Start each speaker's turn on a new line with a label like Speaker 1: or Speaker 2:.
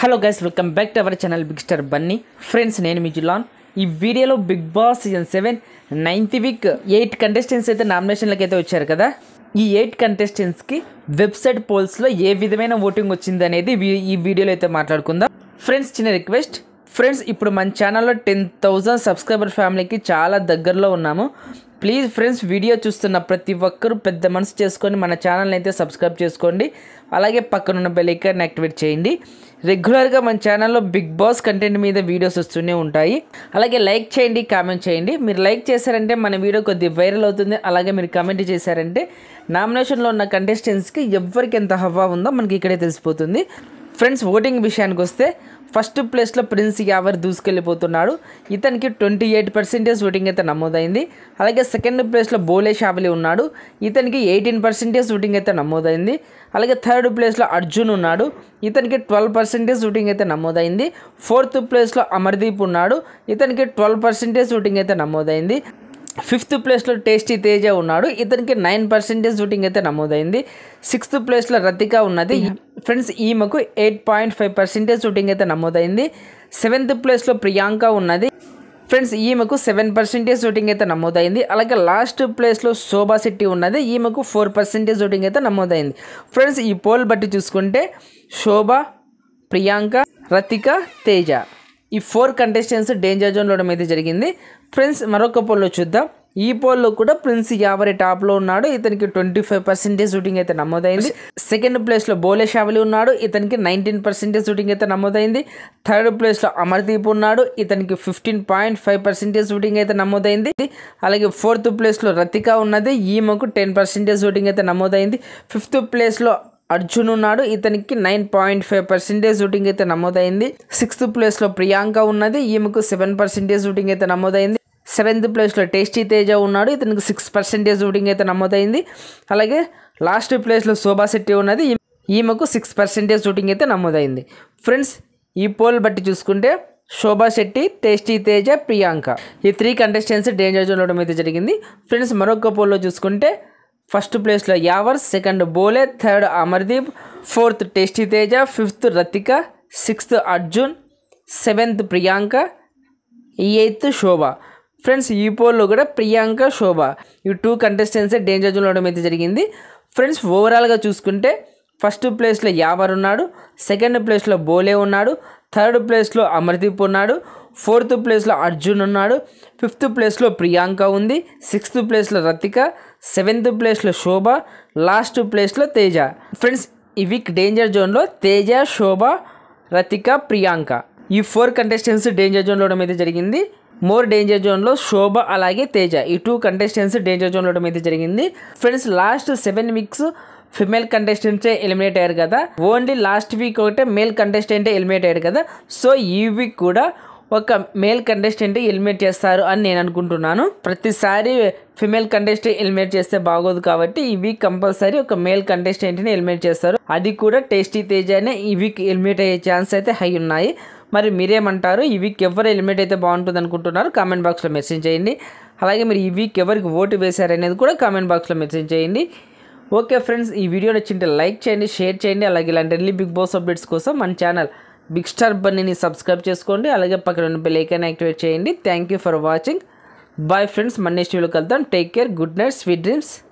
Speaker 1: hello guys welcome back to our channel big star Bunny friends నేను మీ జిలాన్ ఈ వీడియోలో Big Boss season seven ninth week eight contestants అయితే నామినేషన్లకు అయితే వచ్చారు కదా ఈ ఎయిట్ కంటెస్టెంట్స్కి వెబ్సైట్ పోల్స్లో ఏ విధమైన ఓటింగ్ వచ్చింది అనేది వీ- ఈ వీడియోలో అయితే మాట్లాడుకుందాం ఫ్రెండ్స్ చిన్న రిక్వెస్ట్ ఫ్రెండ్స్ ఇప్పుడు మన ఛానల్లో టెన్ థౌజండ్ సబ్స్క్రైబర్ ఫ్యామిలీకి చాలా దగ్గరలో ఉన్నాము ప్లీజ్ ఫ్రెండ్స్ వీడియో చూస్తున్న ప్రతి ఒక్కరూ పెద్ద మనసు చేసుకొని మన ఛానల్ని అయితే సబ్స్క్రైబ్ చేసుకోండి అలాగే పక్కనున్న బెల్ ఐకాన్ యాక్టివేట్ చేయండి రెగ్యులర్గా మన ఛానల్లో బిగ్ బాస్ కంటెంట్ మీద వీడియోస్ వస్తూనే ఉంటాయి అలాగే లైక్ చేయండి కామెంట్ చేయండి మీరు లైక్ చేశారంటే మన వీడియో కొద్దిగా వైరల్ అవుతుంది అలాగే మీరు కామెంట్ చేశారంటే నామినేషన్లో ఉన్న కంటెస్టెంట్స్కి ఎవరికి ఎంత హవా ఉందో మనకి ఇక్కడే తెలిసిపోతుంది ఫ్రెండ్స్ ఓటింగ్ విషయానికి వస్తే ఫస్ట్ ప్లేస్లో ప్రిన్స్ యావర్ దూసుకెళ్ళిపోతున్నాడు ఇతనికి ట్వంటీ ఎయిట్ పర్సెంటేజ్ ఓటింగ్ అయితే నమోదైంది అలాగే సెకండ్ ప్లేస్లో బోలే షావలి ఉన్నాడు ఇతనికి ఎయిటీన్ పర్సెంటేజ్ ఓటింగ్ అయితే నమోదైంది అలాగే థర్డ్ ప్లేస్లో అర్జున్ ఉన్నాడు ఇతనికి ట్వెల్వ్ పర్సెంటేజ్ ఓటింగ్ అయితే నమోదైంది ఫోర్త్ ప్లేస్లో అమర్దీప్ ఉన్నాడు ఇతనికి ట్వెల్వ్ పర్సెంటేజ్ ఓటింగ్ అయితే నమోదైంది ఫిఫ్త్ ప్లేస్లో టేస్టీ తేజ ఉన్నాడు ఇతనికి నైన్ పర్సెంటేజ్ షూటింగ్ అయితే నమోదైంది సిక్స్త్ ప్లేస్లో రతిక ఉన్నది ఫ్రెండ్స్ ఈమెకు eight point five percentage shooting అయితే నమోదైంది సెవెంత్ ప్లేస్లో ప్రియాంక ఉన్నది ఫ్రెండ్స్ ఈమెకు సెవెన్ పర్సెంటేజ్ షూటింగ్ అయితే నమోదైంది అలాగే లాస్ట్ ప్లేస్లో శోభా శెట్టి ఉన్నది ఈమెకు ఫోర్ పర్సెంటేజ్ షూటింగ్ అయితే నమోదైంది ఫ్రెండ్స్ ఈ పోల్ బట్టి చూసుకుంటే శోభ ప్రియాంక రతిక తేజ ఈ ఫోర్ కంటెస్టెంట్స్ డేంజర్ జోన్లో ఉండడం అయితే జరిగింది ఫ్రెండ్స్ మరొక పోల్లో చూద్దాం ఈ పోల్లో కూడా ప్రిన్స్ యావరి టాప్లో ఉన్నాడు ఇతనికి ట్వంటీ ఫైవ్ పర్సెంటేజ్ షూటింగ్ అయితే నమోదైంది సెకండ్ ప్లేస్లో బోలే షావలి ఉన్నాడు ఇతనికి నైన్టీన్ పర్సెంటేజ్ షూటింగ్ అయితే నమోదైంది థర్డ్ ప్లేస్లో అమర్దీప్ ఉన్నాడు ఇతనికి fifteen point five percentage shooting అయితే నమోదైంది అలాగే ఫోర్త్ ప్లేస్లో రతిక ఉన్నది ఈమెకు టెన్ పర్సెంటేజ్ షూటింగ్ అయితే నమోదైంది ఫిఫ్త్ ప్లేస్లో అర్జున్ ఉన్నాడు ఇతనికి nine point five percentage shooting అయితే నమోదైంది సిక్స్త్ ప్లేస్లో ప్రియాంక ఉన్నది ఈమెకు సెవెన్ పర్సెంటేజ్ షూటింగ్ అయితే నమోదైంది సెవెంత్ ప్లేస్లో టేస్టీ తేజ ఉన్నాడు ఇతనికి సిక్స్ పర్సెంటేజ్ షూటింగ్ అయితే నమోదైంది అలాగే లాస్ట్ ప్లేస్లో శోభా శెట్టి ఉన్నది ఈ- ఈమెకు సిక్స్ పర్సెంటేజ్ షూటింగ్ అయితే నమోదైంది ఫ్రెండ్స్ ఈ పోల్ బట్టి చూసుకుంటే శోభా శెట్టి టేస్టీ తేజ ప్రియాంక ఈ త్రీ కంటెస్టెంట్స్ డేంజర్ జోన్ అవడం అయితే జరిగింది ఫ్రెండ్స్ మరొక పోల్లో చూసుకుంటే ఫస్ట్ ప్లేస్లో Yawar second Bhole third Amardeep fourth tasty Teja fifth Rathika sixth Arjun seventh Priyanka ఈ ఎయిత్ శోభ ఫ్రెండ్స్ ఈ పోల్లో కూడా ప్రియాంక శోభ ఈ టూ కంటెస్టెంట్స్ డేంజర్ జోన్లో ఉండడం అయితే జరిగింది ఫ్రెండ్స్ ఓవరాల్గా చూసుకుంటే ఫస్ట్ ప్లేస్లో యావర్ ఉన్నాడు సెకండ్ ప్లేస్లో బోలే ఉన్నాడు థర్డ్ ప్లేస్లో అమర్దీప్ ఉన్నాడు ఫోర్త్ ప్లేస్లో అర్జున్ ఉన్నాడు ఫిఫ్త్ ప్లేస్లో ప్రియాంక ఉంది సిక్స్త్ ప్లేస్లో రతిక సెవెంత్ ప్లేస్లో శోభ లాస్ట్ ప్లేస్లో తేజ ఫ్రెండ్స్ ఈ వీక్ డేంజర్ జోన్లో తేజ శోభ రతిక ప్రియాంక ఈ ఫోర్ కంటెస్టెంట్స్ డేంజర్ జోన్లో ఉండడం అయితే జరిగింది మోర్ డేంజర్ జోన్లో శోభ అలాగే తేజ ఈ టూ కంటెస్టెంట్స్ డేంజర్ జోన్లో ఉండడం అయితే జరిగింది friends last seven weeks female కంటెస్టెంట్సే ఎలిమినేట్ అయ్యారు కదా ఓన్లీ లాస్ట్ వీక్ ఒకటే మేల్ కంటెస్టెంటే ఎలిమినేట్ అయ్యారు కదా సో ఈ వీక్ కూడా ఒక మేల్ కంటెస్టెంట్ ఎలిమినేట్ చేస్తారు అని నేను అనుకుంటున్నాను ప్రతిసారి ఫిమేల్ కంటెస్టెంట్ ఎలిమినేట్ చేస్తే బాగోదు కాబట్టి ఈ వీక్ కంపల్సరీ ఒక మేల్ కంటెస్టెంట్ని ఎలిమినేట్ చేస్తారు అది కూడా టేస్టీ తేజానే ఈ వీక్ ఎలిమినేట్ అయ్యే ఛాన్స్ అయితే హై ఉన్నాయి మరి మీరేమంటారు ఈ వీక్ ఎవరు ఎలిమినేట్ అయితే బాగుంటుంది అనుకుంటున్నారు కామెంట్ బాక్స్లో మెసేజ్ చేయండి అలాగే మీరు ఈ వీక్ ఎవరికి ఓటు వేశారనేది కూడా కామెంట్ బాక్స్లో మెసేజ్ చేయండి ఓకే ఫ్రెండ్స్ ఈ వీడియో నచ్చింటే లైక్ చేయండి షేర్ చేయండి అలాగే ఇలాంటి ఎర్లీ బిగ్ బాస్ అప్డేట్స్ కోసం మన ఛానల్ బిగ్ స్టార్ బన్నీని సబ్స్క్రైబ్ చేసుకోండి అలాగే పక్కన ఉన్న బెల్ ఐకాన్ యాక్టివేట్ చేయండి thank you for watching bye friends మన నెక్స్ట్ వీడియోకి వెళ్తాం take care good night sweet dreams